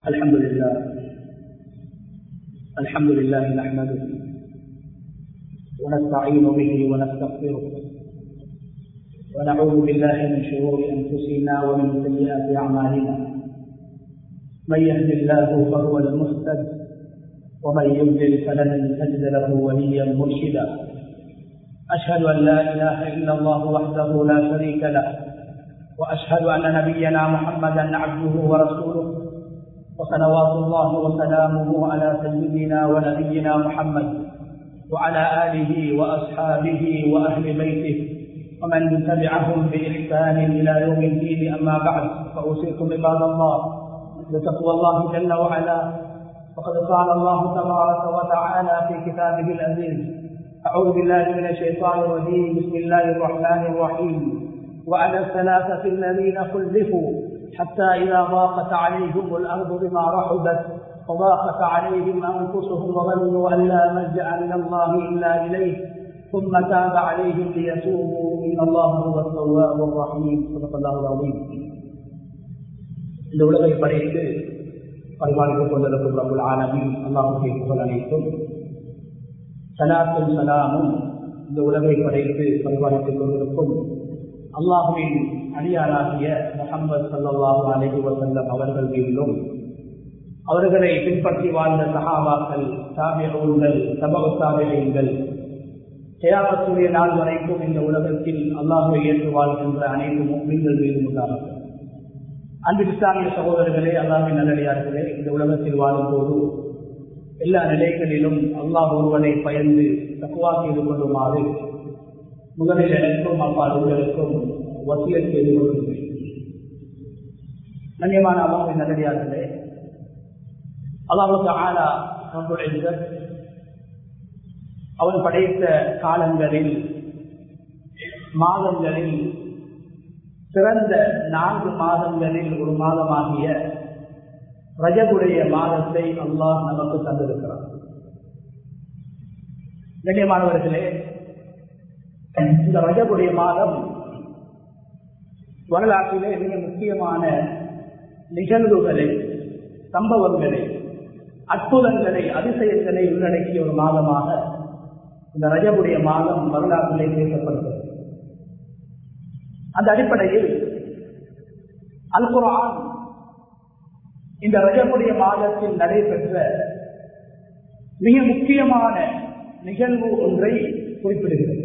الحمد لله الحمد لله نحمده ونستعين به ونستغفره ونعوذ بالله من شرور انفسنا ومن سيئات اعمالنا من يهد الله فهو المهتد ومن يضلل فلن تجد له وليا مرشدا اشهد ان لا اله الا الله وحده لا شريك له واشهد ان نبينا محمدا عبده ورسوله وصلوات الله وسلامه على سيدنا ونبينا محمد وعلى اله واصحابه واهل بيته ومن تبعهم باحسان الى يوم الدين اما بعد فاوصيكم عباد الله بتقوى الله جل وعلا وقد قال الله تبارك وتعالى في كتابه العزيز اعوذ بالله من الشيطان الرجيم بسم الله الرحمن الرحيم وعلى الثلاثه الذين خلفوا حتى إذا ضاقت عليهم الأرض بما رحبت وضاقت عليهم أنفسهم وظنوا أن لا ملجأ من الله إلا إليه ثم تاب عليهم ليتوبوا إن الله هو التواب الرحيم صدق الله العظيم இந்த உலகை படைத்து பரிபாலித்துக் கொண்டிருக்கும் ரபுல் ஆலமின் அல்லாஹுடைய புகழ் அனைத்தும் சலாத்தும் சலாமும் இந்த உலகை படைத்து பரிபாலித்துக் கொண்டிருக்கும் அல்லாஹுவின் அடியாராகிய முகமது சல்லாஹூ அலஹி வசல்லம் அவர்கள் மீதிலும் அவர்களை பின்பற்றி வாழ்ந்த சகாபாக்கள் சாபியங்கள் சபக சாபியங்கள் தியாகத்துடைய நாள் வரைக்கும் இந்த உலகத்தில் அல்லாஹுவை ஏற்று வாழ்கின்ற அனைத்து மீன்கள் மீதும் உண்டார்கள் அன்பு இஸ்லாமிய சகோதரர்களே அல்லாஹின் நல்லடியார்களே இந்த உலகத்தில் வாழும் போது எல்லா நிலைகளிலும் அல்லாஹ் ஒருவனை பயந்து தக்குவா செய்து கொள்ளுமாறு முதலில் எனக்கும் அப்பா அவர்களுக்கும் வசியல் செய்து கொள்கின்றேன் கண்ணியமான அல்லாஹின் நல்லடியார்களே அல்லாஹுக்கு ஆலா நம்முடைய அவன் படைத்த காலங்களில் மாதங்களில் சிறந்த நான்கு மாதங்களில் ஒரு மாதமாகிய ரஜகுடைய மாதத்தை அல்லாஹ் நமக்கு தந்திருக்கிறார் கண்ணியமானவர்களே இந்த ரஜகுடைய மாதம் வரலாற்றிலே மிக முக்கியமான நிகழ்வுகளை சம்பவங்களை அற்புதங்களை அதிசயங்களை உள்ளடக்கிய ஒரு மாதமாக இந்த ரஜபுடைய மாதம் வரலாற்றிலே பேசப்படுகிறது அந்த அடிப்படையில் அல்குரான் இந்த ரஜபுடைய மாதத்தில் நடைபெற்ற மிக முக்கியமான நிகழ்வு ஒன்றை குறிப்பிடுகிறது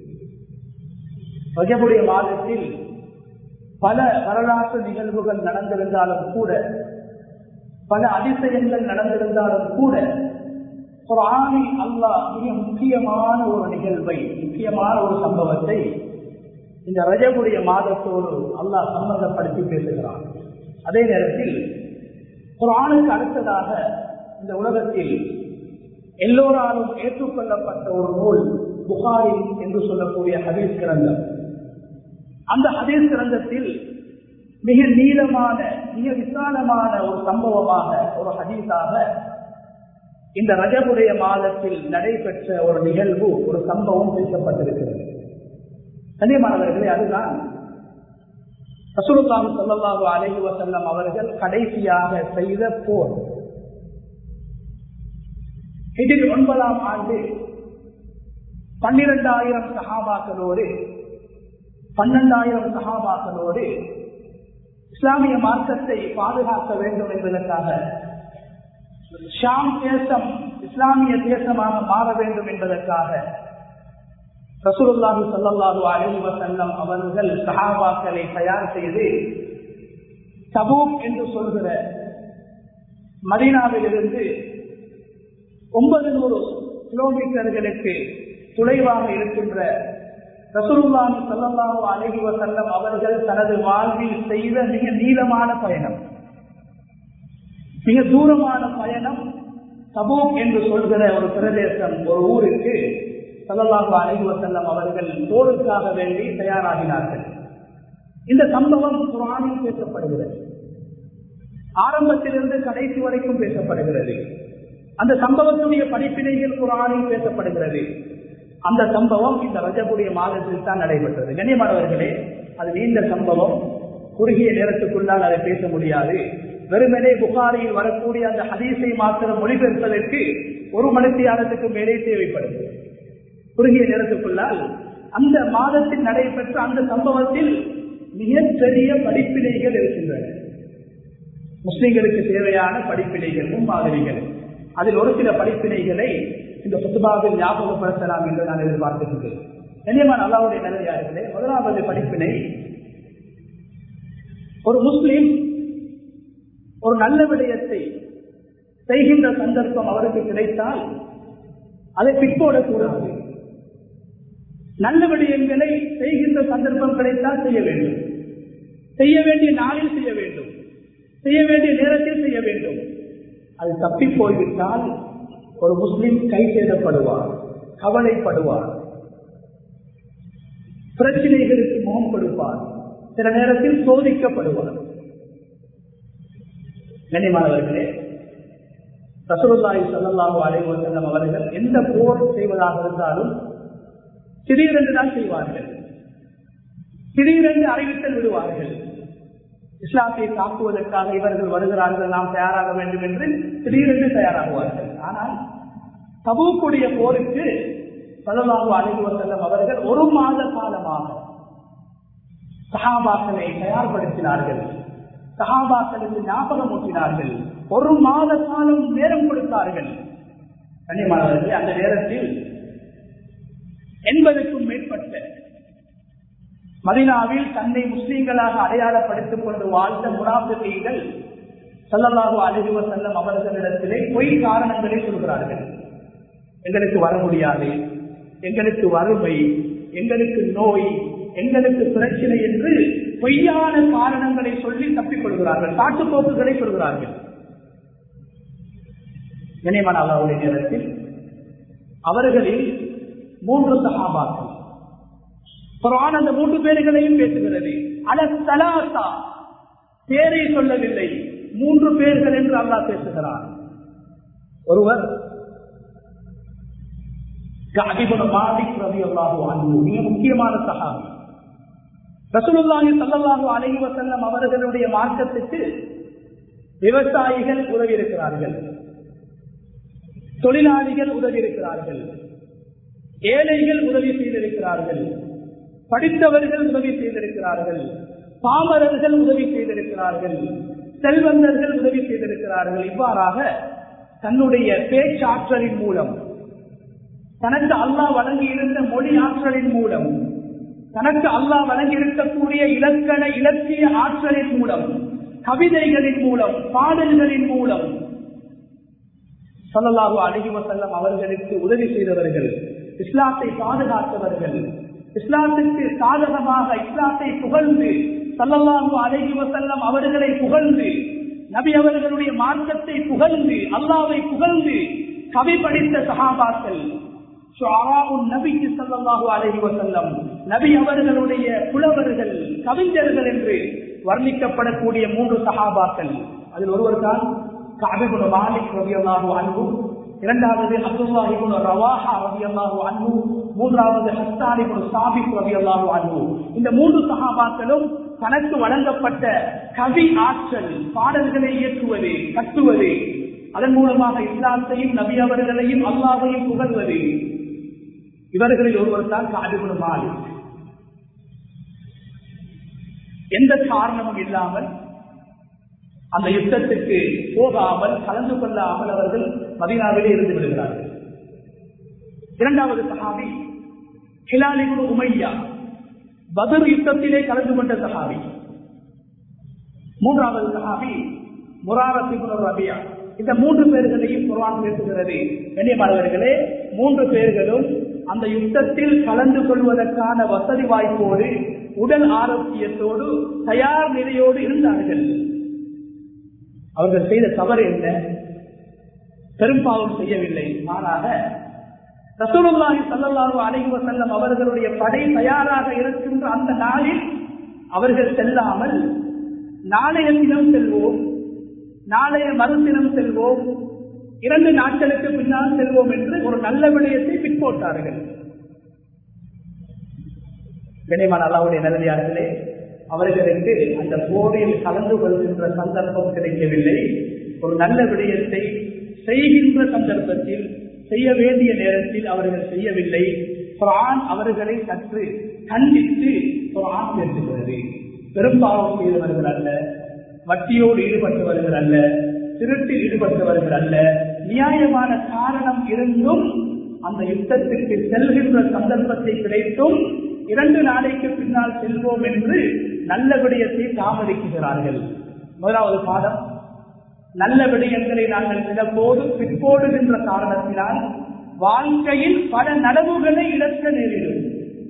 ரஜபுடைய மாதத்தில் பல வரலாற்று நிகழ்வுகள் நடந்திருந்தாலும் கூட பல அதிசயங்கள் நடந்திருந்தாலும் கூட ஒரு ஆணி அல்லாஹ் மிக முக்கியமான ஒரு நிகழ்வை முக்கியமான ஒரு சம்பவத்தை இந்த ரஜகுடைய மாதத்தோடு அல்லாஹ் சம்பந்தப்படுத்தி பேசுகிறான் அதே நேரத்தில் ஒரு ஆணுக்கு அடுத்ததாக இந்த உலகத்தில் எல்லோராலும் ஏற்றுக்கொள்ளப்பட்ட ஒரு நூல் புகாரி என்று சொல்லக்கூடிய ஹதீஸ் கிரந்தம் அந்த ஹதீஸ் கிரந்தத்தில் மிக நீளமான மிக விசாலமான ஒரு சம்பவமாக ஒரு ஹதீஸாக இந்த ரஜகுடைய மாதத்தில் நடைபெற்ற ஒரு நிகழ்வு ஒரு சம்பவம் பேசப்பட்டிருக்கிறது கண்ணியமானவர்களே அதுதான் ரசூலுல்லாஹு ஸல்லல்லாஹு அலைஹி வஸல்லம் அவர்கள் கடைசியாக செய்த போர் ஹிஜ்ரி ஒன்பதாம் ஆண்டு பன்னிரெண்டாயிரம் சஹாபாக்களோடு பன்னெண்டாயிரம் சகாபாக்களோடு இஸ்லாமிய மார்க்கத்தை பாதுகாக்க வேண்டும் என்பதற்காக ஷாம் தேசம் இஸ்லாமிய தேசமாக மாற வேண்டும் என்பதற்காக ரசூலுல்லாஹி சல்லாஹூ அலி வசல்லம் அவர்கள் சஹாபாக்களை தயார் செய்து தபூக் என்று சொல்கிற மதீனாவிலிருந்து ஒன்பது நூறு கிலோமீட்டர்களுக்கு தொலைவாக இருக்கின்ற ரசூலுல்லாஹி ஸல்லல்லாஹு அலைஹி வஸல்லம் அவர்கள் தனது வாழ்வில் செய்த மிக நீளமான பயணம் மிக தூரமான பயணம் தபூக் என்று சொல்கிற ஒரு பிரதேசம் ஒரு ஊருக்கு ஸல்லல்லாஹு அலைஹி வஸல்லம் அவர்கள் போருக்காக வேண்டி தயாராகினார்கள் இந்த சம்பவம் குரானில் பேசப்படுகிறது ஆரம்பத்திலிருந்து கடைசி வரைக்கும் பேசப்படுகிறது அந்த சம்பவத்துடைய படிப்பினைகள் குரானில் பேசப்படுகிறது அந்த சம்பவம் இந்த ரஜபுடைய மாதத்தில் தான் நடைபெற்றது கண்ணியமானவர்களே அது நீண்ட சம்பவம் குறுகிய நேரத்துக்குள்ளால் அதை பேச முடியாது வெறுமனே புகாரியில் வரக்கூடிய அந்த ஹதீஸை மாத்திரம் மொழிபெயர்ப்பதற்கு ஒரு மணித்தியாலத்துக்கு மேலே தேவைப்படுது குறுகிய நேரத்துக்குள்ளால் அந்த மாதத்தில் நடைபெற்ற அந்த சம்பவத்தில் மிகப்பெரிய படிப்பினைகள் இருக்கின்றன முஸ்லிம்களுக்கு தேவையான படிப்பினைகள் முன்மாதிரிகள் அதில் ஒரு சில படிப்பினைகளை இந்த புத்துபாவில் ஞாபகப்படுத்தலாம் என்று நான் எதிர்பார்த்திருக்கிறேன் கண்ணியமான அல்லாவுடைய நிலையார்களே முதலாவது படிப்பினை ஒரு முஸ்லிம் ஒரு நல்ல விடயத்தை செய்கின்ற சந்தர்ப்பம் அவருக்கு கிடைத்தால் அதை பிற்போடக்கூடாது நல்ல விடயங்களை செய்கின்ற சந்தர்ப்பம் கிடைத்தால் செய்ய வேண்டும் செய்ய வேண்டிய நாளில் செய்ய வேண்டும் செய்ய வேண்டிய நேரத்தில் செய்ய வேண்டும் அது தப்பி போய்விட்டால் ஒரு முஸ்லிம் கை சேதப்படுவார் கவலைப்படுவார் பிரச்சனைகளுக்கு முகம் கொடுப்பார் சில நேரத்தில் சோதிக்கப்படுவார் கண்ணியமானவர்களே ரசூலுல்லாஹி ஸல்லல்லாஹு அலைஹி வஸல்லம் அவர்கள் எந்த போர் செய்வதாக இருந்தாலும் திடீரென்று தான் செய்வார்கள் திடீரென்று அறிவித்தல் விடுவார்கள் இஸ்லாத்தை தாக்குவதற்காக இவர்கள் வருகிறார்கள் நாம் தயாராக வேண்டும் என்று திடீரென்று தயாராகுவார்கள் ஆனால் தபூக்குடைய போருக்கு சல்லல்லாஹு அலைஹி வஸல்லம் அவர்கள் ஒரு மாத காலமாக சஹாபாக்களை தயார்படுத்தினார்கள் சஹாபாக்களுக்கு ஞாபகம் ஊட்டினார்கள் ஒரு மாத காலம் நேரம் கொடுத்தார்கள் கண்ணியமானவர்களே அந்த நேரத்தில் எண்பதுக்கும் மேற்பட்ட மதினாவில் தன்னை முஸ்லீம்களாக அடையாளப்படுத்திக் கொண்டு வாழ்ந்த முனாபிகள் சல்லல்லாஹு அலிஹுவ செல்லம் அவர்களிடத்திலே பொய் காரணங்களை சொல்கிறார்கள் எங்களுக்கு வர முடியாது எங்களுக்கு வறுமை எங்களுக்கு நோய் எங்களுக்கு பிரச்சனை என்று பொய்யான காரணங்களை சொல்லி தப்பிக் கொள்கிறார்கள் காட்டுப்போக்குகளை சொல்கிறார்கள் கனியமான அல்லாவுடைய நேரத்தில் அவர்களில் மூன்று சகாபாக்கள் குரான் அந்த மூன்று பேர்களையும் பேசுகிறது அல சலாசா பேரை சொல்லவில்லை மூன்று பேர்கள் என்று அல்லாஹ் பேசுகிறார் ஒருவர் மாலிக் ரவி அல்லாஹு மிக முக்கியமான சகாபி ரசூலுல்லாஹி ஸல்லல்லாஹு அலைஹி வஸல்லம் அவர்களுடைய மார்க்கத்துக்கு விவசாயிகள் உதவி இருக்கிறார்கள் தொழிலாளிகள் உதவி இருக்கிறார்கள் ஏழைகள் உதவி செய்திருக்கிறார்கள் படித்தவர்கள் உதவி செய்திருக்கிறார்கள் பாமரர்கள் உதவி செய்திருக்கிறார்கள் செல்வந்தர்கள் உதவி செய்திருக்கிறார்கள் இவ்வாறாக தன்னுடைய பேச்சாற்றலின் மூலம் தனக்கு அல்லாஹ் வழங்கி இருந்த மொழி ஆற்றலின் மூலம் தனக்கு அல்லாஹ் வழங்கி இருக்கக்கூடிய இலக்கண இலக்கிய ஆற்றலின் மூலம் கவிதைகளின் மூலம் பாடல்களின் மூலம் சொல்லலாகு அழகி வசல்லம் அவர்களுக்கு உதவி செய்தவர்கள் இஸ்லாத்தை பாதுகாத்தவர்கள் இஸ்லாத்துக்கு சாதகமாக இஸ்லாத்தை புகழ்ந்து சல்லல்லாஹு அழகி வசல்லம் அவர்களை புகழ்ந்து நபி அவர்களுடைய மார்க்கத்தை புகழ்ந்து அல்லாவை புகழ்ந்து கவி படித்த சகாபாக்கள் நபிக்கு சல்லல்லாஹு அழகி வசல்லம் நபி அவர்களுடைய புலவர்கள் கவிஞர்கள் என்று வர்ணிக்கப்படக்கூடிய மூன்று சகாபாக்கள் அதில் ஒருவர் தான் காபிபுன மாலிக் ரவி அல்லாஹு அன்பு இரண்டாவது அப்துல்லாஹிபுன் ரவாஹா ரவி அல்லாஹு அன்பு மூன்றாவது ஹஸ்தானிபுன் சாபிக் ரவி அல்லாஹு அன்பு இந்த மூன்று சகாபாக்களும் தனக்கு வழங்கப்பட்ட கவி ஆற்றல் பாடல்களை இயக்குவது கட்டுவது அதன் மூலமாக இஸ்லாத்தையும் நபி அவர்களையும் அல்லாஹையும் புகழ்வது இவர்களில் ஒருவர் தான் காபிபுன் மாலிக் எந்த காரணமும் இல்லாமல் அந்த யுத்தத்துக்கு போகாமல் கலந்து கொள்ளாமல் அவர்கள் மதினாவிலே இருந்து விடுகிறார்கள் இரண்டாவது சஹாபி ஹிலாலிபு உமையா பதர் யுத்தத்திலே கலந்து கொண்ட சஹாபி மூன்றாவது சஹாபி முராரசிபுன் ரபியா இந்த மூன்று பேர்களையும் குர்ஆன் பேசுகிறது கண்ணியமானவர்களே மூன்று பேர்களும் அந்த யுத்தத்தில் கலந்து கொள்வதற்கான வசதி வாய்ப்போடு உடல் ஆரோக்கியத்தோடு தயார் நிலையோடு இருந்தார்கள் அவர்கள் செய்த தவறு என்ன பெரும்பாவம் செய்யவில்லை மாறாக ரசூலுல்லாஹி ஸல்லல்லாஹு அலைஹி வஸல்லம் அவர்களுடைய படை தயாராக இருக்கின்ற அந்த நாளில் அவர்கள் செல்லாமல் நாளைய தினம் செல்வோம் நாளைய மறுதினம் செல்வோம் இரண்டு நாட்களுக்கு பின்னால் செல்வோம் என்று ஒரு நல்ல விடயத்தை பிற்போட்டார்கள் கண்ணியமான அல்லாவுடைய நிலையார்களே அவர்களுக்கு அந்த போரில் கலந்து கொள்கின்ற சந்தர்ப்பம் கிடைக்கவில்லை ஒரு நல்ல விடயத்தை செய்கின்ற சந்தர்ப்பத்தில் செய்ய வேண்டிய நேரத்தில் அவர்கள் செய்யவில்லை குரான் அவர்களை சற்று கண்டித்து குரான் பேசுகிறது பெரும்பாவம் செய்தவர்கள் அல்ல வட்டியோடு ஈடுபட்டவர்கள் அல்ல திருட்டில் ஈடுபட்டவர்கள் அல்ல நியாயமான காரணம் இருந்தும் அந்த யுத்தத்திற்கு செல்கின்ற சந்தர்ப்பத்தை கிடைத்தும் இரண்டு நாளைக்கு பின்னால் செல்வோம் என்று நல்ல விடயத்தை தாமதிக்கிறார்கள் முதலாவது பாடம் நல்ல விடயங்களை நாங்கள் சிலபோது பிற்போடுகின்ற காரணத்தினால் வாழ்க்கையில் பல நனவுகளை இழக்க நேரிடும்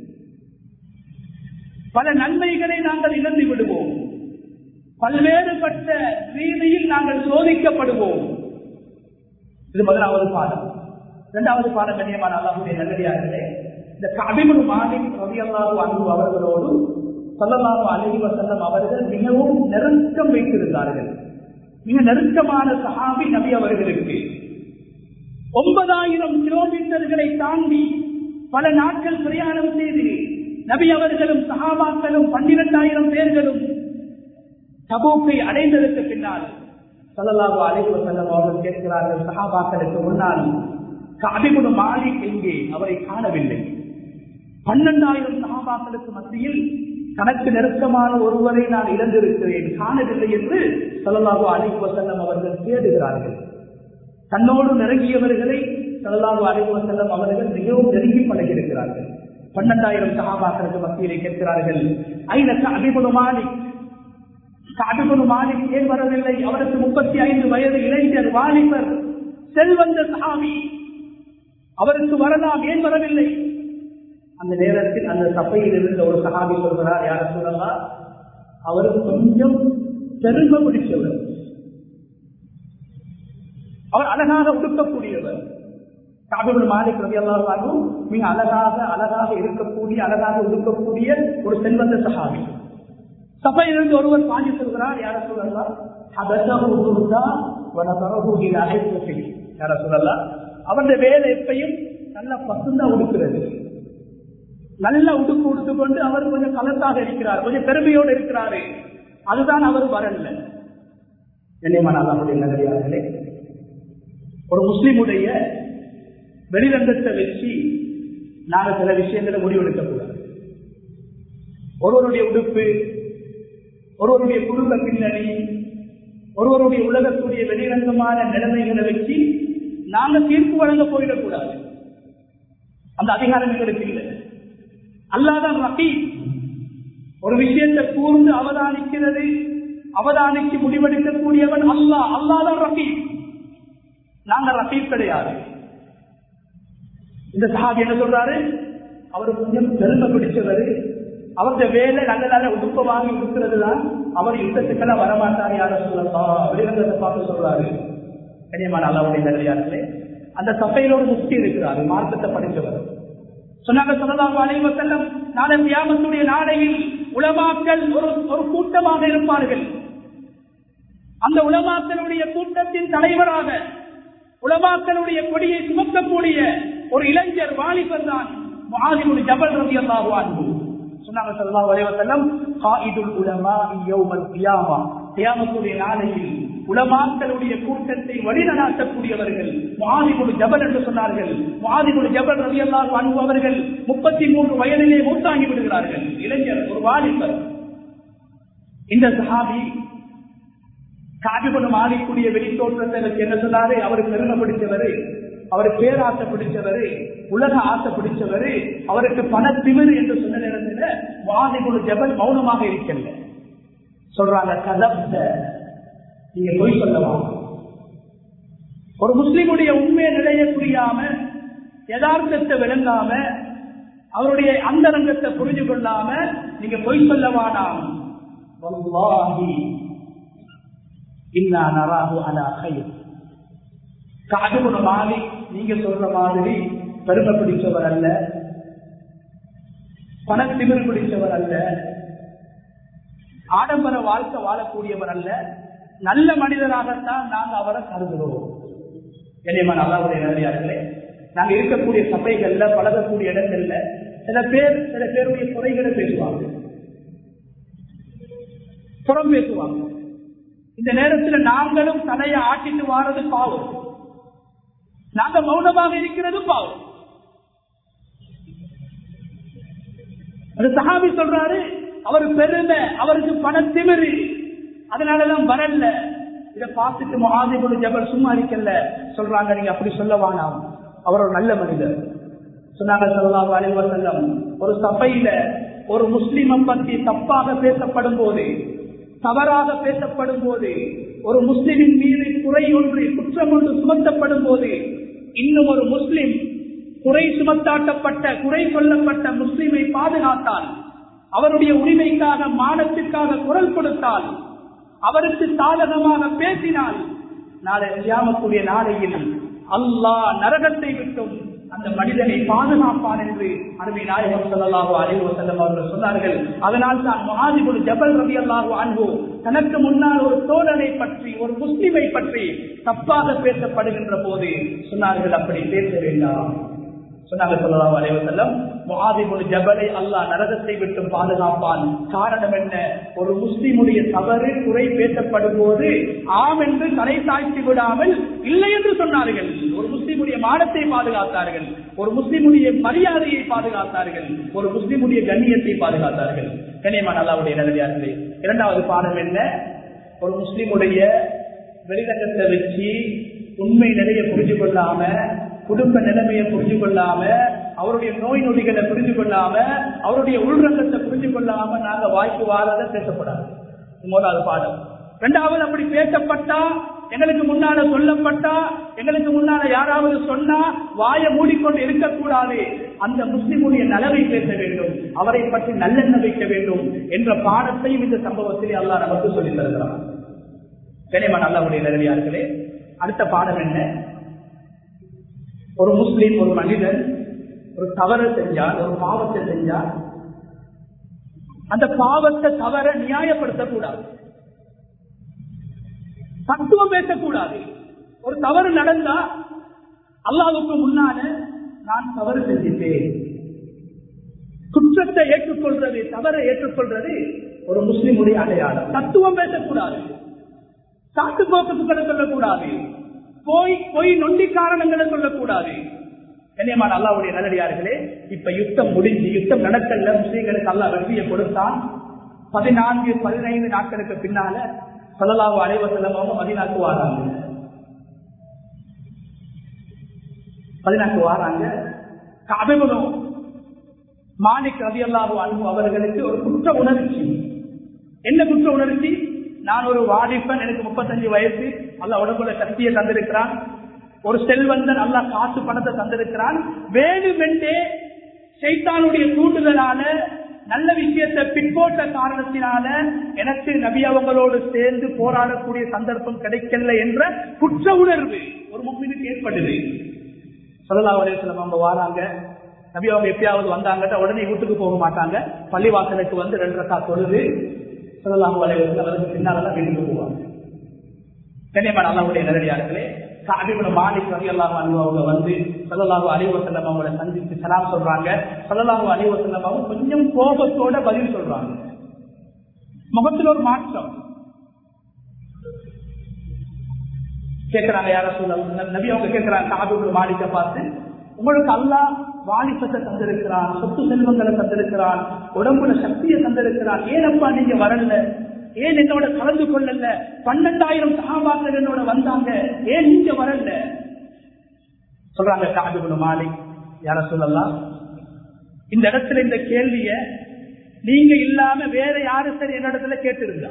பல நன்மைகளை நாங்கள் இழந்து விடுவோம் பல்வேறுபட்ட ரீதியில் நாங்கள் சோதிக்கப்படுவோம் இது முதலாவது பாடம் இரண்டாவது பாடம் கண்ணியமான அல்லாஹுடைய நல்லடியார்களே இந்த கபிபுல் மாலிக் ரவி அல்லாஹு அன்பு அவர்களோடு சொல்லலாஹு அலி வசல்லம் அவர்கள் மிகவும் நெருக்கம் வைத்திருந்தார்கள் மிக நெருக்கமான சஹாபி நபி அவர்களுக்கு ஒன்பதாயிரம் கிலோமீட்டர்களை தாண்டி பல நாட்கள் பிரயாணம் செய்து நபி அவர்களும் சஹாபாக்களும் பன்னிரெண்டாயிரம் பேர்களும் தபூக்கை அடைந்ததற்கு பின்னால் சல்லல்லாஹு அலைஹி வஸல்லம் அவர்கள் கேட்கிறார்கள் சஹாபாக்களுக்கு முன்னால் கபிபுல் மாலிக் எங்கே அவரை காணவில்லை பன்னெண்டாயிரம் சகாபாக்களுக்கு மத்தியில் தனக்கு நெருக்கமான ஒருவரை நான் இழந்திருக்கிறேன் காணவில்லை என்று சொல்லலாக அழைப்பு வசல்லம் அவர்கள் தேடுகிறார்கள் தன்னோடு நெருங்கியவர்களை சொல்லலாக அழைப்பு வசல்லம் அவர்கள் மிகவும் நெருங்கி பழகியிருக்கிறார்கள் பன்னெண்டாயிரம் சகாபாக்களுக்கு மத்தியிலே கேட்கிறார்கள் ஐநக்க அபிபுல் மாலிக் அபிபுல் மாலிக் ஏன் வரவில்லை அவருக்கு முப்பத்தி ஐந்து வயது இளைஞர் வாலிபர் செல்வந்த சாமி அவருக்கு வரலாம் ஏன் வரவில்லை அந்த நேரத்தில் அந்த சபையில் இருந்த ஒரு சகாபி சொல்கிறார் யார சொல்லலாம் அவர் கொஞ்சம் பெருமை பிடிச்சவர் அவர் அழகாக உடுக்கக்கூடியவர் காபிபுல் மாலிக் ரவி அல்லாஹாலும் மிக அழகாக அழகாக இருக்கக்கூடிய அழகாக உடுக்கக்கூடிய ஒரு செல்வந்த சகாபி சபையிலிருந்து ஒருவர் பாஞ்சி சொல்கிறார் யார சொல்லலாம் யார சொல்லலாம் அவருடைய வேலை எப்பையும் நல்ல பசுந்தா உடுக்கிறது நல்ல உடுப்பு உடுத்துக்கொண்டு அவர் கொஞ்சம் கலத்தாக இருக்கிறார் கொஞ்சம் பெருமையோடு இருக்கிறாரு அதுதான் அவர் வரல என்னையமான நகரியார்களே ஒரு முஸ்லிமுடைய வெளிரங்கத்தை வச்சு நாங்க சில விஷயங்களை முடிவெடுக்க கூடாது ஒருவருடைய உடுப்பு ஒருவருடைய குடும்ப பின்னணி ஒருவருடைய உலகத்துடைய வெளிரங்கமான நிலைமைகளை வச்சு நாங்க தீர்ப்பு வழங்க போயிடக்கூடாது அந்த அதிகாரம் எங்களுக்கு இல்லை அல்லாதான் ரபி ஒரு விஷயத்தை கூர்ந்து அவதானிக்கிறது அவதானிக்கு முடிவெடுக்கக்கூடியவன் அல்லா அல்லாதான் ரபி நாங்க ரபீப் கிடையாது இந்த சஹாபி என்ன சொல்றாரு அவர் கொஞ்சம் பெருமை பிடிச்சவர் அவருடைய வேலை நல்ல நல்ல உடுப்ப வாங்கி கொடுக்கிறது தான் அவர் யுத்தத்துக்கெல்லாம் வரமாட்டார் யார சொல்லலாம் வெளிரங்கத்தை பார்த்து சொல்றாரு கனியமான அல்லாவுடைய நல்லே அந்த சபையிலோடு முக்தி இருக்கிறார் மார்க்கத்தை படித்தவர் சொன்னாங்க சொல்லலாம் அனைவசல்லம் நாளை வியாமத்துடைய நாளையில் உலமாக்கள் ஒரு ஒரு கூட்டமாக இருப்பார்கள் அந்த உலமாக்களுடைய கூட்டத்தின் தலைவராக உலமாக்களுடைய கொடியை சுமக்கக்கூடிய ஒரு இளைஞர் வாலிபர் தான் மாதிமுடி ஜபல் ரவி அல்லாஹு அன்பு சொன்னாங்க சொல்லலாம் வலைவசல்லம் காயிதுல் உலமா யௌமல் கியாமா கியாமத்துடைய நாளையில் உலமாக்களுடைய கூட்டத்தை வழிநடாத்தக்கூடியவர்கள் மாதிமுடி ஜபல் என்று சொன்னார்கள் மாதிமுடி ஜபல் ரவி அல்லாஹு அன்பு அவர்கள் முப்பத்தி மூன்று வயதிலே மூத்தாங்கி விடுகிறார்கள் இளைஞர் ஒரு வாலிபர் இந்த சஹாபி காபிபுரம் ஆடிக்கூடிய வெளித்தோற்றத்தை என்ன சொன்னாரு அவர் பெருமை பிடிச்சவரு அவர் பேராசை பிடிச்சவரு உலக ஆசை பிடிச்சவரு அவருக்கு பணத்திமிர் என்று சொன்ன நேரத்தில் வாதிகுழு ஜபல் மௌனமாக இருக்கல சொல்றாங்க கதப்த நீங்க பொய் சொல்லவா ஒரு முஸ்லிமுடைய உண்மையை நிலைய புரியாம யதார்த்தத்தை விளங்காம அவருடைய அந்தரங்கத்தை புரிஞ்சு கொள்ளாம நீங்க பொய் சொல்லவானாம் வல்லாஹி இன்னா நராஹு அலா கைர் காதுகுண மாலிக் நீங்க சொல்ற மாதிரி பெருமை பிடிச்சவர் அல்ல பணத்திமிர் பிடிச்சவர் அல்ல ஆடம்பர வாழ்க்கை வாழக்கூடியவர் அல்ல நல்ல மனிதராகத்தான் நாங்க அவரை கருதுகிறோம் கண்ணியமான அல்லாவுடைய நல்லே நாங்க இருக்கக்கூடிய சபைகள்ல பழகக்கூடிய இடங்கள்ல சில பேர் சில பேருடைய குறைகளை பேசுவாங்க புறம் பேசுவாங்க இந்த நேரத்தில் நாங்களும் தலையை ஆட்டிட்டு வாரது பாவம் நாங்க மௌனமாக இருக்கிறது பாவம் அது சஹாபி சொல்றாரு அவர் பெருமை அவருக்கு பணத்திமிரு அதனாலதான் வரல இதை பார்த்துட்டு மகாதிபுரு ஜபல் சும்மா இருக்கல சொல்றாங்க நீங்க அப்படி சொல்ல வேணாம் அவர் ஒரு நல்ல மனிதர் சொன்னாங்க சொல்லலாம் அலைவசல்லம் ஒரு சபையில ஒரு முஸ்லிமை பத்தி தப்பாக பேசப்படும் போது தவறாக பேசப்படும் போது ஒரு முஸ்லிமின் மீது குறை ஒன்று குற்றம் ஒன்று சுமத்தப்படும் போது இன்னும் ஒரு முஸ்லிம் குறை சுமத்தாட்டப்பட்ட குறை சொல்லப்பட்ட முஸ்லிமை பாதுகாத்தால் அவருடைய உரிமைக்காக மானத்திற்காக குரல் கொடுத்தால் அவருக்கு சாதகமாக பேசினால் நாளை செய்யாமக்கூடிய நாளையில் அல்லாஹ் நரகத்தை விட்டும் அந்த மனிதனை பாதுகாப்பான் என்று அருமை நாயகம் சொல்லலாகோ அறிவு செல்லம் அவர்கள் சொன்னார்கள் அதனால் தான் மகாதிபுல் ஜபல் ரவி அல்லாஹோ அன்பு தனக்கு முன்னால் ஒரு தோழனை பற்றி ஒரு முஸ்லிமை பற்றி தப்பாக பேசப்படுகின்ற போது சொன்னார்கள் அப்படி பேச வேண்டாம் சொன்னாங்க சொல்லலாம் அலைவசல்லம் முகாதிபுல் ஜபலை அல்லாஹ் நரகத்தை விட்டு பாதுகாப்பான் காரணம் என்ன ஒரு முஸ்லிமுடைய தவறு குறை பேசப்படும் போது ஆம் என்று தலை தாழ்த்தி விடாமல் இல்லை என்று சொன்னார்கள் ஒரு முஸ்லிமுடைய மானத்தை பாதுகாத்தார்கள் ஒரு முஸ்லிமுடைய மரியாதையை பாதுகாத்தார்கள் ஒரு முஸ்லிமுடைய கண்ணியத்தை பாதுகாத்தார்கள் கண்ணியமான அல்லாவுடைய நல்லதார்களே இரண்டாவது பாடம் என்ன ஒரு முஸ்லிமுடைய வெளிரங்கத்தை வச்சு உண்மை நிலையை புரிஞ்சு கொள்ளாம குடும்ப நிலைமையை புரிஞ்சு கொள்ளாம அவருடைய நோய் நொடிகளை புரிஞ்சு கொள்ளாம அவருடைய உள்ரங்கத்தை புரிஞ்சு கொள்ளாம நாங்க வாய்ப்பு வாராத பேசப்படாது முதலாவது பாடம் ரெண்டாவது அப்படி பேசப்பட்டா எங்களுக்கு முன்னால சொல்லப்பட்டா எங்களுக்கு முன்னால யாராவது சொன்னா வாயை மூடிக்கொண்டு இருக்கக்கூடாது அந்த முஸ்லிமுடைய நலவை பேச வேண்டும் அவரை பற்றி நல்லெண்ண வைக்க வேண்டும் என்ற பாடத்தையும் இந்த சம்பவத்தில் அல்லா நமக்கு சொல்லித் தருகிறார் கனிமன் அல்லாவுடைய நிலவியார்களே அடுத்த பாடம் என்ன ஒரு முஸ்லீம் ஒரு மனிதன் ஒரு தவறு செஞ்சால் ஒரு பாவத்தை செஞ்சால் அந்த பாவத்தை தவற நியாயப்படுத்தக்கூடாது தத்துவம் பேசக்கூடாது ஒரு தவறு நடந்தா அல்லாவுக்கு முன்னால நான் தவறு செஞ்சிட்டேன் குற்றத்தை ஏற்றுக்கொள்றது தவறை ஏற்றுக்கொள்றது ஒரு முஸ்லிமுடைய அடையாளம் தத்துவம் பேசக்கூடாது சாட்டு போக்குகளை சொல்லக்கூடாது போய் போய் நொண்டி காரணங்களை சொல்லக்கூடாது கண்ணியமான அல்லாவுடைய நல்லடியார்களே இப்ப யுத்தம் முடிஞ்சு யுத்தம் நடக்கல முஸ்லீம்களுக்கு அல்லா வெற்றியை கொடுத்தான் பதினான்கு பதினைந்து நாட்களுக்கு பின்னால சொல்லலாவோ அனைவசல்லமாக மதினாக்கு வாராங்க பதினாக்கு வாராங்க அபிமுகம் மாலிக் ரவி அல்லாஹு அன்பு அவர்களுக்கு ஒரு குற்ற உணர்ச்சி என்ன குற்ற உணர்ச்சி நான் ஒரு வாடிப்பன் எனக்கு முப்பத்தஞ்சு வயசு அல்ல உடம்புல சக்தியை தந்திருக்கிறான் ஒரு செல்வந்தன் நல்லா காசு பணத்தை தந்திருக்கிறான் வேணுமென்றே சைத்தானுடைய தூண்டுதலால நல்ல விஷயத்தை பிற்போட்ட காரணத்தினால எனக்கு நபி அவங்களோடு சேர்ந்து போராடக்கூடிய சந்தர்ப்பம் கிடைக்கல என்ற குற்ற உணர்வு ஒரு முக்மினுக்கு ஏற்படுது சொல்லலா வலையம் அவங்க வாராங்க நபி அவங்க எப்பயாவது வந்தாங்க உடனே வீட்டுக்கு போக மாட்டாங்க பள்ளிவாசலுக்கு வந்து ரெண்டு ரக்கா தொழுது சொல்லலாம் வலையம் அவருக்கு பின்னால்தான் வீட்டுக்கு போவாங்க கண்ணியமான அல்லாவுடைய நேரடியார்களே அபிபுல மாலிக் ரவி அல்லாஹ் அவங்க வந்து சல்லாஹூ அலிவசல்லம் அவங்கள சந்தித்து சலாம் சொல்றாங்க சல்லாஹூ அலிவசல்லம் அவங்க கொஞ்சம் கோபத்தோட பதில் சொல்றாங்க முகத்தில் ஒரு மாற்றம் கேட்கிறாங்க யார சொல்ல நபி அவங்க கேட்கிறாங்க அபிபுல மாலிக்க பார்த்து உங்களுக்கு அல்லா வாலிபத்தை தந்திருக்கிறான் சொத்து செல்வங்களை தந்திருக்கிறான் உடம்புல சக்தியை தந்திருக்கிறான் ஏனப்பா நீங்க வரல ஏன் என்னோட கலந்து கொள்ளல பன்னெண்டாயிரம் சகாபாக்கள் என்னோட வந்தாங்க ஏன் நீங்க வரல சொல்றாங்க காதுகுல மாலிக் யார சொல்லலாம் இந்த இடத்துல இந்த கேள்விய நீங்க இல்லாம வேற யாரு சரி என்னிடத்துல கேட்டிருந்தா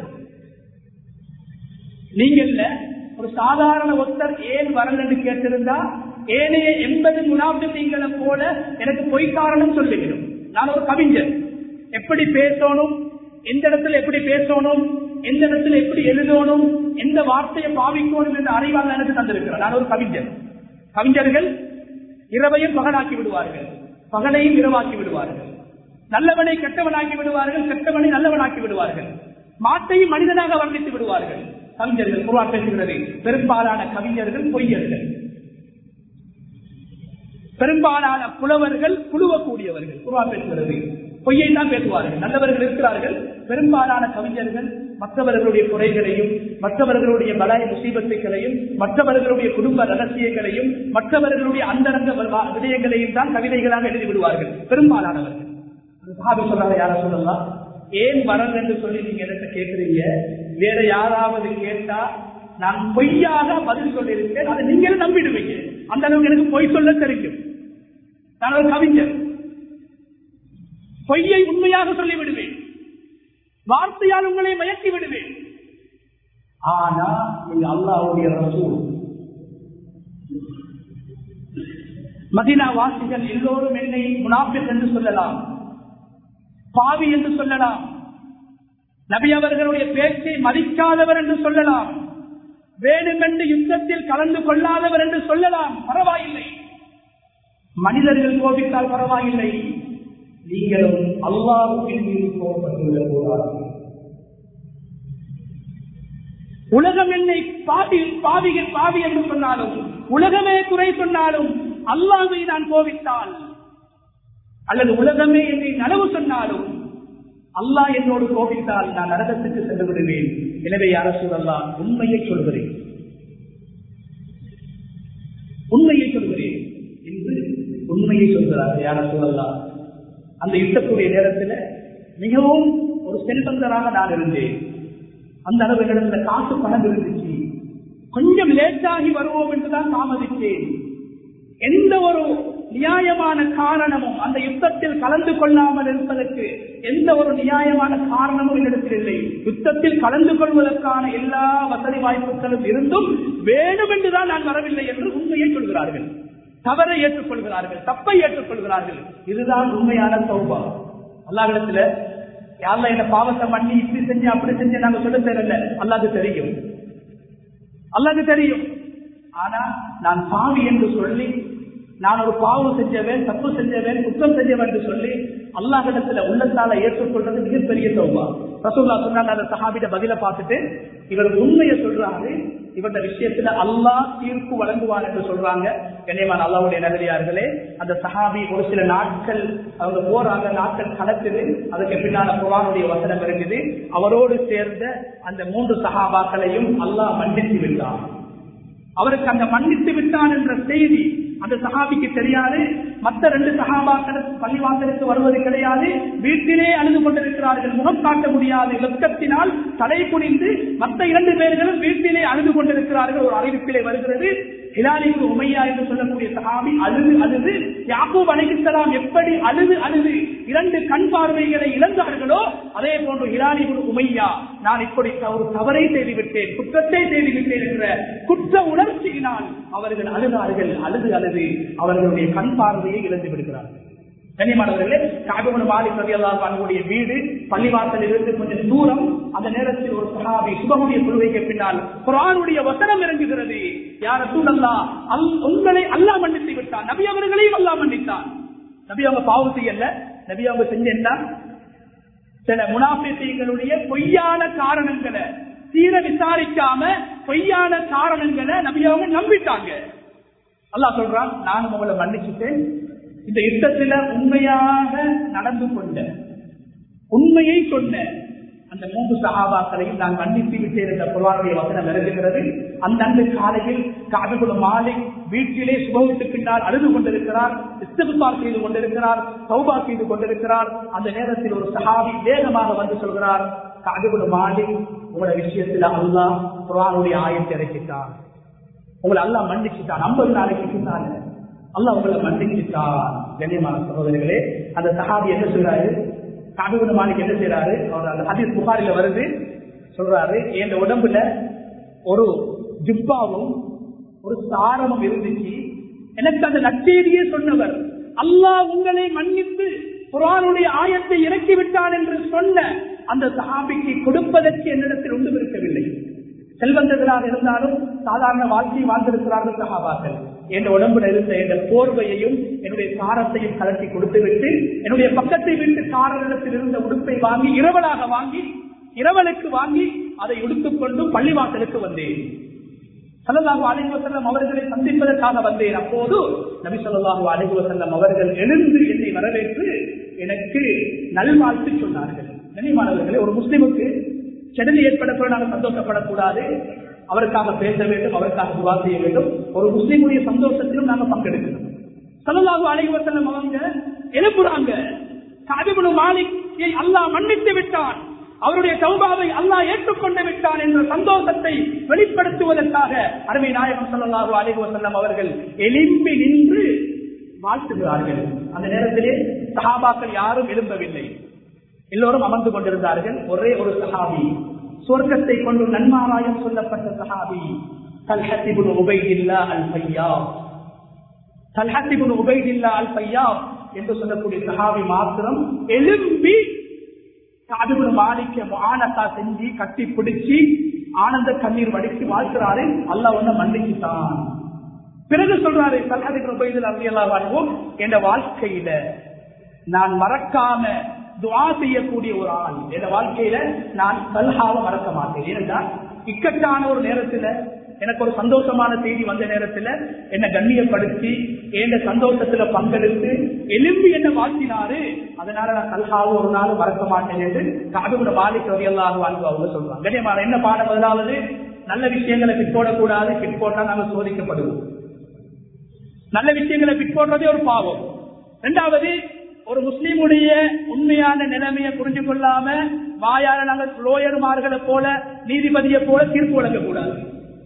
நீங்க இல்ல ஒரு சாதாரண ஒருத்தர் ஏன் வரலன்னு கேட்டிருந்தா ஏனைய எண்பது முனாபிங்களை போல எனக்கு பொய் காரணம் சொல்லுகிறோம் நான் ஒரு கவிஞர் எப்படி பேசணும் எந்த இடத்துல எப்படி பேசணும் எந்த இடத்துல எப்படி எழுதணும் எந்த வார்த்தையை பாவிக்கணும் என்ற அறிவாளர் எனக்கு தந்திருக்கிறார் நான் ஒரு கவிஞர் கவிஞர்கள் இரவையும் பகலாக்கி விடுவார்கள் பகலையும் இரவாக்கி விடுவார்கள் நல்லவனை கெட்டவனாக்கி விடுவார்கள் கெட்டவனை நல்லவனாக்கி விடுவார்கள் மாட்டையும் மனிதனாக வர்ணித்து விடுவார்கள் கவிஞர்கள் குருவா பேசுகிறது பெரும்பாலான கவிஞர்கள் பொய்யர்கள் பெரும்பாலான புலவர்கள் புழுவக்கூடியவர்கள் குருவா பேசுகிறது பொய்யை தான் பேசுவார்கள் நல்லவர்கள் இருக்கிறார்கள் பெரும்பாலான கவிஞர்கள் மற்றவர்களுடைய குறைகளையும் மற்றவர்களுடைய பலாய முசீபத்துகளையும் மற்றவர்களுடைய குடும்ப ரகசியங்களையும் மற்றவர்களுடைய அந்தரங்க வ- விடயங்களையும் தான் கவிதைகளாக எழுதி விடுவார்கள் பெரும்பாலானவர்கள் சாபி சொல்றாங்க யார சொல்லலாம் ஏன் வரல் என்று சொல்லி நீங்க என்கிட்ட கேட்கறீங்க வேற யாராவது கேட்டா நான் பொய்யாக பதில் சொல்லியிருக்கேன் அதை நீங்களும் நம்பிடுவீங்க அந்த அளவுக்கு எனக்கு பொய் சொல்ல தெரியும் நான் ஒரு கவிஞர் பொய்யை உண்மையாக சொல்லி விடுவேன் வார்த்தையால் உங்களை மயக்கி விடுவேன் ஆனா நீங்க அல்லாவுடைய ரசூல் மதினா வாசிகள் எல்லோரும் என்னை முனாஃபிக் என்று சொல்லலாம் பாவி என்று சொல்லலாம் நபி அவர்களுடைய பேச்சை மதிக்காதவர் என்று சொல்லலாம் வேணுமென்று யுத்தத்தில் கலந்து கொள்ளாதவர் என்று சொல்லலாம் பரவாயில்லை மனிதர்கள் கோபித்தால் பரவாயில்லை நீங்களும் அல்லாவுக்கு மீது கோபப்பட்டுள்ள கூடாது உலகம் என்னை பாவி பாவிகள் பாவி என்று சொன்னாலும் உலகமே குறை சொன்னாலும் அல்லாவை நான் கோபித்தால் அல்லது உலகமே என்னை நனவு சொன்னாலும் அல்லாஹ் என்னோடு கோபித்தால் நான் நரகத்துக்கு சென்று விடுவேன் எனவே யார சொல்லலாம் உண்மையை சொல்கிறேன் உண்மையை சொல்கிறேன் என்று உண்மையை சொல்கிறார் யார சொல்லலாம் அந்த யுத்தக்கூடிய நேரத்தில் மிகவும் ஒரு செல்வந்தராக நான் இருந்தேன் அந்த அளவு இடத்துல காசு பணம் இருந்துச்சு கொஞ்சம் லேட்டாகி வருவோம் என்றுதான் தாமதித்தேன் எந்த ஒரு நியாயமான காரணமும் அந்த யுத்தத்தில் கலந்து கொள்ளாமல் இருப்பதற்கு எந்த ஒரு நியாயமான காரணமும் என்னிடத்தில் இல்லை யுத்தத்தில் கலந்து கொள்வதற்கான எல்லா வசதி வாய்ப்புகளும் இருந்தும் வேணும் என்றுதான் நான் வரவில்லை என்று உண்மையை சொல்கிறார்கள் தவறை ஏற்றுக்கொள்கிறார்கள் தப்பை ஏற்றுக்கொள்கிறார்கள் இதுதான் உண்மையான சௌபா அல்லாஹிடத்துல யாரெல்லாம் என்ன பாவத்தை பண்ணி இப்படி செஞ்சு அப்படி செஞ்சு நாங்க சொல்ல தேவையில்ல அல்லாது தெரியும் அல்லாது தெரியும் ஆனா நான் பாவி என்று சொல்லி நான் ஒரு பாவம் செஞ்சவன் தப்பு செஞ்சவன் குற்றம் செஞ்சவன் என்று சொல்லி அல்லாஹிடத்துல உள்ளத்தால ஏற்றுக்கொள்றது மிகப்பெரிய சௌபா ரசூல்லா சொன்னாங்க அந்த சஹாபிட பதில பார்த்துட்டு இவர் உண்மையை சொல்றாரு இவருடைய விஷயத்துல அல்லாஹ் தீர்ப்பு வழங்குவார் என்று சொல்றாங்க கண்ணியமான அல்லாவுடைய நகரியார்களே அந்த சஹாபி ஒரு சில நாட்கள் அவங்க போறாங்க நாட்கள் கலக்குது அதுக்கு பின்னால குரானுடைய வசனம் இருக்குது அவரோடு சேர்ந்த அந்த மூன்று சஹாபாக்களையும் அல்லாஹ் மன்னித்து விட்டார் அவருக்கு அந்த மன்னித்து விட்டான் என்ற செய்தி அந்த சஹாபிக்கு தெரியாது மற்ற ரெண்டு சகாபாக்கள் பள்ளிவாசலுக்கு வருவது கிடையாது வீட்டிலே அழுது கொண்டிருக்கிறார்கள் முகம் காட்ட முடியாது வெக்கத்தினால் தலை குனிந்து மற்ற இரண்டு பேர்களும் வீட்டிலே அழுது கொண்டிருக்கிறார்கள் ஒரு அறிவிப்பிலே வருகிறது ஹிலாலிக்கு உமையா என்று சொல்லக்கூடிய சகாபி அழுது அழுது யாக்கூப் அலைகிஸ்லாம் எப்படி அழுது அழுது இரண்டு கண் பார்வைகளை இழந்தார்களோ அதே போன்று ஹிலாலிபுல் உமையா நான் இப்படி ஒரு தவறை செய்துவிட்டேன் குற்றத்தை செய்துவிட்டேன் என்ற குற்ற உணர்ச்சியினால் அவர்கள் அழுதார்கள் அழுது அழுது அவர்களுடைய கண் பார்வையை இழந்து விடுகிறார்கள் கண்ணியமானவர்களே காபிபுன் மாலிக் ரலியல்லாஹு அன்ஹுடைய வீடு பள்ளிவாசலில் இருந்து கொஞ்சம் தூரம் அந்த நேரத்தில் ஒரு சஹாபி சுபமுடைய குழுவைக்கு பின்னால் குர்ஆனுடைய வசனம் இறங்குகிறது யார் ரசூலல்லாஹ் அல் உங்களை அல்லாஹ் மன்னித்து விட்டான் நபி அவர்களையும் அல்லாஹ் மன்னித்தான் நபி அவங்க பாவம் செய்யல நபி அவங்க செஞ்ச என்ன சில முனாபிகளுடைய பொய்யான காரணங்களை தீர விசாரிக்காம பொய்யான காரணங்களை நபி அவங்க நம்பிட்டாங்க அல்லாஹ் சொல்றான் நானும் உங்களை மன்னிச்சுட்டேன் இந்த யுத்தத்துல உண்மையாக நடந்து கொண்ட உண்மையை சொன்ன அந்த மூன்று சகாபாக்களையும் நான் மன்னித்து விட்டேன் என்ற குர்வானுடைய வசனம் இறங்குகிறது அந்த அன்று காலையில் காபிகுல மாலிக் வீட்டிலே சுபவிட்டு பின்னால் அழுது கொண்டிருக்கிறார் இஸ்திபார் செய்து கொண்டிருக்கிறார் சௌபா செய்து கொண்டிருக்கிறார் அந்த நேரத்தில் ஒரு சஹாபி வேகமாக வந்து சொல்கிறார் காபிகுல மாலிக் உங்களோட விஷயத்துல அல்லாஹ் குர்வானுடைய ஆயத்தை இறக்கிட்டார் உங்களை அல்லா மன்னிச்சுட்டான் ஐம்பது நாளைக்கு பின்னால அல்லா உங்களை மன்னிச்சுட்டான் கண்ணியமான சகோதரிகளே அந்த சஹாபி என்ன சொல்றாரு காபிபுன் மாலிக் என்ன செய்யறாரு அவர் அந்த ஹதீஸ் புகாரில வருது சொல்றாரு என் உடம்புல ஒரு ஜிப்பாவும் ஒரு சாரமும் இருந்துச்சு எனக்கு அந்த நச்செய்தியே சொன்னவர் அல்லாஹ் உங்களை மன்னித்து குரானுடைய ஆயத்தை இறக்கி விட்டான் என்று சொன்ன அந்த சஹாபிக்கு கொடுப்பதற்கு என்னிடத்தில் ஒன்றும் இருக்கவில்லை செல்வந்தர்களாக இருந்தாலும் சாதாரண வாழ்க்கை வாழ்ந்திருக்கிறார்கள் சகாபாக்கள் என் உடம்புல இருந்த என்ற போர்வையையும் என்னுடைய சாரத்தையும் கலட்டி கொடுத்து விட்டு என்னுடைய பக்கத்தை விட்டு காரனிடத்தில் இருந்த உடுப்பை வாங்கி இரவலாக வாங்கி இரவலுக்கு வாங்கி அதை உடுத்துக்கொண்டு பள்ளிவாசலுக்கு வந்தேன் சல்லாஹு அலிஹி வசல்லம் அவர்களை சந்திப்பதற்காக வந்தேன் அப்போது நபி சொல்லாஹு அலிஹி வசல்லம் அவர்கள் எழுந்து என்னை வரவேற்று எனக்கு நல்வாழ்த்து சொன்னார்கள் கனிமானவர்களே ஒரு முஸ்லிமுக்கு கெடுதி ஏற்படக்கூட நாங்கள் சந்தோஷப்படக்கூடாது அவருக்காக பேச வேண்டும் அவருக்காக துவா செய்ய வேண்டும் ஒரு முஸ்லீமுடைய சந்தோஷத்திலும் நாங்கள் பங்கெடுக்கணும் சல்லல்லாஹு அலைஹி வஸல்லம் அவங்க எழுப்புறாங்க காபிபுல் மாலிக்கை அல்லாஹ் மன்னித்து விட்டான் அவருடைய சௌபாவை அல்லாஹ் ஏற்றுக்கொண்டு விட்டான் என்ற சந்தோஷத்தை வெளிப்படுத்துவதற்காக அருமை நாயகம் ஸல்லல்லாஹு அலைஹி வஸல்லம் அவர்கள் எலும்பி நின்று வாழ்த்துகிறார்கள் அந்த நேரத்திலே சஹாபாக்கள் யாரும் எழும்பவில்லை எல்லோரும் அமர்ந்து கொண்டிருந்தார்கள் ஒரே ஒரு சஹாபி சொர்க்கத்தை கொண்டு நன்மாராயம் சொல்லப்பட்ட சஹாபி தல்ஹத்திபுல் உபைதில்லா அல் பையா தல்ஹத்திபுல் உபைதில்லா அல் பையா என்று சொல்லக்கூடிய சஹாபி மாத்திரம் எழும்பி காதுபுல் மாலிக்க மானத்தா செஞ்சு கட்டி பிடிச்சி ஆனந்த கண்ணீர் வடித்து வாழ்க்கிறாரு அல்லாஹ் ஒன்ன மன்னிச்சுட்டான் பிறகு சொல்றாரு தல்ஹத்திபுல் உபைதில் அல்லாஹ் வாழ்வோம் என்ற வாழ்க்கையில நான் மறக்காம துவா செய்யக்கூடிய ஒரு ஆள் என் வாழ்க்கையில நான் கல்ஹாவை மறக்க மாட்டேன் ஏனென்றால் இக்கட்டான ஒரு நேரத்துல எனக்கு ஒரு சந்தோஷமான செய்தி வந்த நேரத்துல என்னை கண்ணியப்படுத்தி எந்த சந்தோஷத்துல பங்கெடுத்து எலும்பி என்ன வாழ்த்தினாரு அதனால நான் கல்ஹாவை ஒரு நாள் மறக்க மாட்டேன் என்று காடுகுட மாலிக் வரையெல்லாம் வாழ்வு அவங்க சொல்றாங்க கண்ணியமான என்ன பாடம் முதலாவது நல்ல விஷயங்களை பிற்போடக்கூடாது பிற்போட்டா நாங்கள் சோதிக்கப்படுவோம் நல்ல விஷயங்களை பிற்போடுறதே ஒரு பாவம் இரண்டாவது ஒரு முஸ்லீமுடைய உண்மையான நிலைமையை புரிஞ்சு கொள்ளாம வாயால நாங்கள் லோயர்மார்களை போல நீதிபதியை போல தீர்ப்பு வழங்கக்கூடாது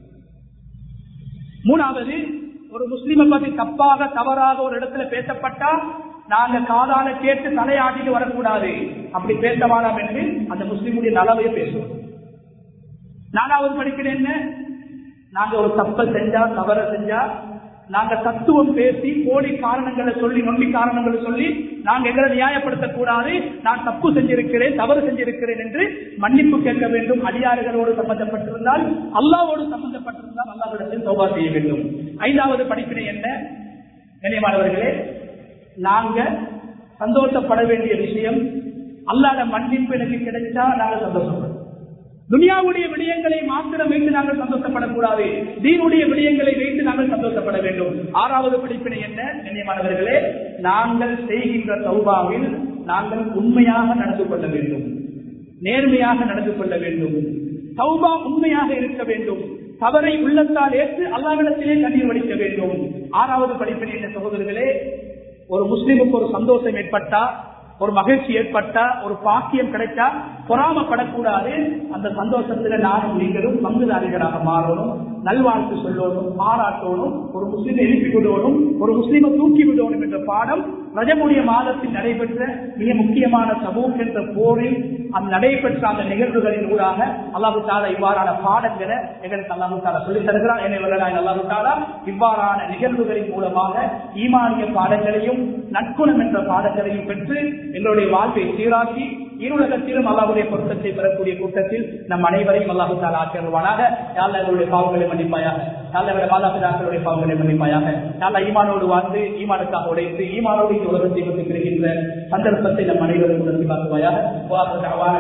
மூணாவது ஒரு முஸ்லீமை பத்தி தப்பாக தவறாக ஒரு இடத்துல பேசப்பட்டா நாங்க காதால கேட்டு தலையாட்டிட்டு வரக்கூடாது அப்படி பேச வேண்டாம் என்று அந்த முஸ்லீமுடைய நலவையை பேசுவோம் நாலாவது படிக்கிறேன் என்ன நாங்க ஒரு தப்ப செஞ்சா தவற செஞ்சா நாங்க தத்துவம் பேசி போலி காரணங்களை சொல்லி நொண்டி காரணங்களை சொல்லி நாங்க எங்களை நியாயப்படுத்தக் கூடாது நான் தப்பு செஞ்சிருக்கிறேன் தவறு செஞ்சிருக்கிறேன் என்று மன்னிப்பு கேட்க வேண்டும் அடியாறுகளோடு சம்பந்தப்பட்டிருந்தால் அல்லாவோடு சம்பந்தப்பட்டிருந்தால் அல்லாவிடத்தில் சோபா செய்ய வேண்டும் ஐந்தாவது படிப்பினை என்ன நினைவாளர்களே நாங்க சந்தோஷப்பட வேண்டிய விஷயம் அல்லாத மன்னிப்பு எனக்கு கிடைச்சா நாங்க சந்தோஷப்படுறோம் துனியாவுடைய விடயங்களை மாத்திரம் வைத்து நாங்கள் சந்தோஷப்படக்கூடாது தீனுடைய விடயங்களை வைத்து நாங்கள் சந்தோஷப்பட வேண்டும் ஆறாவது படிப்பினை என்ன நினைவானவர்களே நாங்கள் செய்கின்ற சௌபாவில் நாங்கள் உண்மையாக நடந்து கொள்ள வேண்டும் நேர்மையாக நடந்து கொள்ள வேண்டும் சௌபா உண்மையாக இருக்க வேண்டும் தவறை உள்ளத்தால் ஏற்று அல்லாவிடத்திலே கண்ணீர் வடிக்க வேண்டும் ஆறாவது படிப்பினை என்ன சகோதரர்களே ஒரு முஸ்லிமுக்கு ஒரு சந்தோஷம் ஏற்பட்டா ஒரு மகிழ்ச்சி ஏற்பட்டா ஒரு பாக்கியம் கிடைச்சா பொறாமப்படக்கூடாது அந்த சந்தோஷத்துல நானும் நீங்களும் பங்குதாரிகளாக மாறணும் நல்வாழ்த்து சொல்லணும் பாராட்டணும் ஒரு முஸ்லீமை எழுப்பி விடணும் ஒரு முஸ்லீமை தூக்கி விடணும் என்ற பாடம் ரஜமுடைய மாதத்தில் நடைபெற்ற மிக முக்கியமான சமூக என்ற போரில் அந்த நடைபெற்ற அந்த நிகழ்வுகளின் ஊடாக அல்லாஹு தாலா இவ்வாறான பாடங்களை எங்களுக்கு அல்லாஹு தாலா சொல்லித் தருகிறார் எனவே அல்லாஹு தாலா இவ்வாறான நிகழ்வுகளின் மூலமாக ஈமானிய பாடங்களையும் நற்குணம் என்ற பாடங்களையும் பெற்று எங்களுடைய வாழ்வை சீராக்கி இருலகத்திலும் அல்லாஹுடைய பொருத்தத்தை பெறக்கூடிய கூட்டத்தில் நம் அனைவரையும் அல்லாஹு தாலா ஆக்கிடுவானாக யாழ் எங்களுடைய பாவங்களை மன்னிப்பாயாக யாழ் எங்களுடைய மாதாபிதாக்களுடைய பாவங்களை மன்னிப்பாயாக யாழ் ஈமானோடு வாழ்ந்து ஈமானுக்காக உடைத்து ஈமானோடு இந்த உலகத்தை பற்றி பெறுகின்ற சந்தர்ப்பத்தை நம் அனைவரும் உணர்த்தி பார்க்குவாயாக